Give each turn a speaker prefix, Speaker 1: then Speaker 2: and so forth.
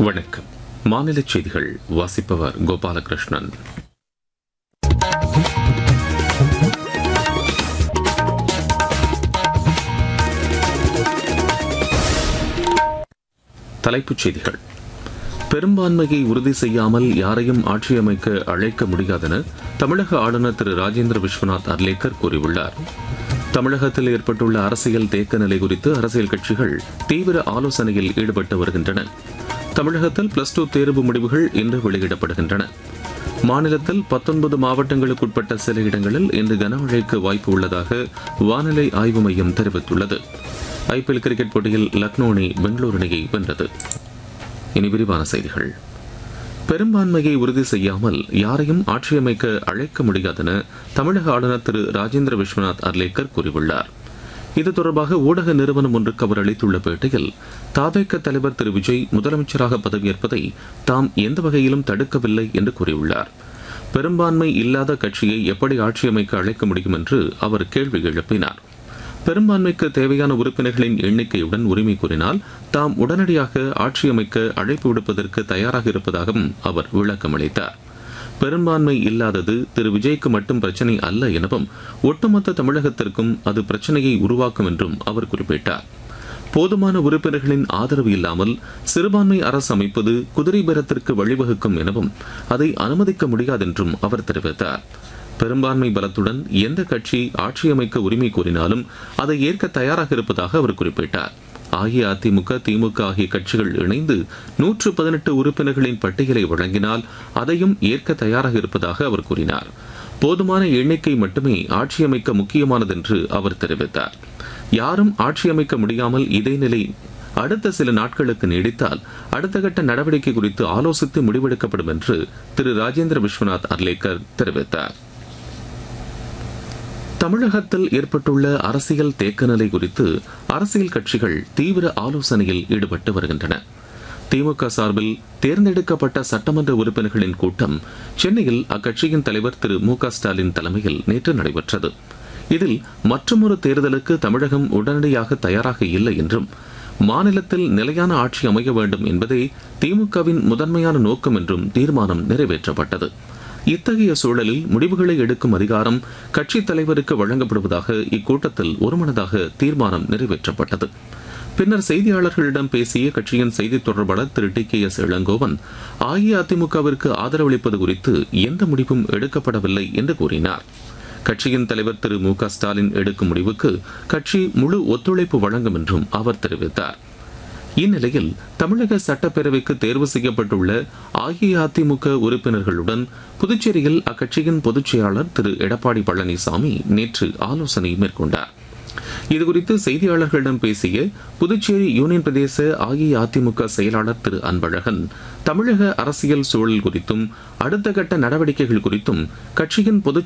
Speaker 1: வணக்கம் மாநில செய்திகள் வாசிப்பவர் கோபாலகிருஷ்ணன் தலைப்புச் செய்திகள் பெரும்பான்மையை உறுதி செய்யாமல் யாரையும் ஆட்சியமைக்க அழைக்க முடியாதென தமிழக ஆளுநர் திரு ராஜேந்திர விஸ்வநாத் அர்லேக்கர் கூறியுள்ளார் தமிழகத்தில் ஏற்பட்டுள்ள அரசியல் தேக்க நிலை குறித்து அரசியல் கட்சிகள் தீவிர ஆலோசனையில் ஈடுபட்டு வருகின்றன தமிழகத்தில் பிளஸ் டூ தேர்வு முடிவுகள் இன்று வெளியிடப்படுகின்றன மாநிலத்தில் பத்தொன்பது மாவட்டங்களுக்குட்பட்ட சில இடங்களில் இன்று கனமழைக்கு வாய்ப்பு உள்ளதாக வானிலை ஆய்வு மையம் தெரிவித்துள்ளது ஐபிஎல் கிரிக்கெட் போட்டியில் லக்னோ அணி பெங்களூரு அணியை வென்றது இனி விரிவான செய்திகள் பெரும்பான்மையை உறுதி செய்யாமல் யாரையும் ஆட்சியமைக்க அழைக்க முடியாதென தமிழக ஆளுநர் திரு ராஜேந்திர விஸ்வநாத் அர்லேக்கர் கூறியுள்ளார் இது தொடர்பாக ஊடக நிறுவனம் ஒன்றுக்கு அவர் அளித்துள்ள பேட்டியில் தாவேக்க தலைவர் திரு விஜய் முதலமைச்சராக பதவியேற்பதை தாம் எந்த வகையிலும் தடுக்கவில்லை என்று கூறியுள்ளார் பெரும்பான்மை இல்லாத கட்சியை எப்படி ஆட்சியமைக்க அழைக்க முடியும் என்று அவர் கேள்வி எழுப்பினார் பெரும்பான்மைக்கு தேவையான உறுப்பினர்களின் எண்ணிக்கையுடன் உரிமை கூறினால் தாம் உடனடியாக ஆட்சியமைக்க அழைப்பு விடுப்பதற்கு தயாராக இருப்பதாகவும் அவர் விளக்கமளித்தார் பெரும்பான்மை இல்லாதது திரு விஜய்க்கு மட்டும் பிரச்சனை அல்ல எனவும் ஒட்டுமொத்த தமிழகத்திற்கும் அது பிரச்சனையை உருவாக்கும் என்றும் அவர் குறிப்பிட்டார் போதுமான உறுப்பினர்களின் ஆதரவு இல்லாமல் சிறுபான்மை அரசு அமைப்பது குதிரை பேரத்திற்கு வழிவகுக்கும் எனவும் அதை அனுமதிக்க முடியாதென்றும் அவர் தெரிவித்தார் பெரும்பான்மை பலத்துடன் எந்த கட்சி ஆட்சி அமைக்க உரிமை கோரினாலும் அதை ஏற்க தயாராக இருப்பதாக அவர் குறிப்பிட்டார் அஇஅதிமுக திமுக ஆகிய கட்சிகள் இணைந்து நூற்று பதினெட்டு உறுப்பினர்களின் பட்டியலை வழங்கினால் அதையும் ஏற்க தயாராக இருப்பதாக அவர் கூறினார் போதுமான எண்ணிக்கை மட்டுமே ஆட்சி அமைக்க முக்கியமானது என்று அவர் தெரிவித்தார் யாரும் ஆட்சி அமைக்க முடியாமல் இதே நிலை அடுத்த சில நாட்களுக்கு நீடித்தால் அடுத்த கட்ட நடவடிக்கை குறித்து ஆலோசித்து முடிவெடுக்கப்படும் என்று திரு ராஜேந்திர விஸ்வநாத் அர்லேக்கர் தெரிவித்தார் தமிழகத்தில் ஏற்பட்டுள்ள அரசியல் தேக்க நிலை குறித்து அரசியல் கட்சிகள் தீவிர ஆலோசனையில் ஈடுபட்டு வருகின்றன திமுக சார்பில் தேர்ந்தெடுக்கப்பட்ட சட்டமன்ற உறுப்பினர்களின் கூட்டம் சென்னையில் அக்கட்சியின் தலைவர் திரு மு க ஸ்டாலின் தலைமையில் நேற்று நடைபெற்றது இதில் மற்றொரு தேர்தலுக்கு தமிழகம் உடனடியாக தயாராக இல்லை என்றும் மாநிலத்தில் நிலையான ஆட்சி அமைய வேண்டும் என்பதே திமுகவின் முதன்மையான நோக்கம் என்றும் தீர்மானம் நிறைவேற்றப்பட்டது இத்தகைய சூழலில் முடிவுகளை எடுக்கும் அதிகாரம் கட்சித் தலைவருக்கு வழங்கப்படுவதாக இக்கூட்டத்தில் ஒருமனதாக தீர்மானம் நிறைவேற்றப்பட்டது பின்னர் செய்தியாளர்களிடம் பேசிய கட்சியின் செய்தி தொடர்பாளர் திரு டி கே எஸ் இளங்கோவன் அஇஅதிமுகவிற்கு ஆதரவளிப்பது குறித்து எந்த முடிவும் எடுக்கப்படவில்லை என்று கூறினார் கட்சியின் தலைவர் திரு மு க ஸ்டாலின் எடுக்கும் முடிவுக்கு கட்சி முழு ஒத்துழைப்பு வழங்கும் என்றும் அவர் தெரிவித்தார் இந்நிலையில் தமிழக சட்டப்பேரவைக்கு தேர்வு செய்யப்பட்டுள்ள அஇஅதிமுக உறுப்பினர்களுடன் புதுச்சேரியில் அக்கட்சியின் பொதுச் செயலாளர் திரு எடப்பாடி பழனிசாமி நேற்று ஆலோசனை மேற்கொண்டார் இதுகுறித்து செய்தியாளர்களிடம் பேசிய புதுச்சேரி யூனியன் பிரதேச அஇஅதிமுக செயலாளர் திரு அன்பழகன் தமிழக அரசியல் சூழல் குறித்தும் அடுத்த கட்ட நடவடிக்கைகள் குறித்தும் கட்சியின் பொதுச்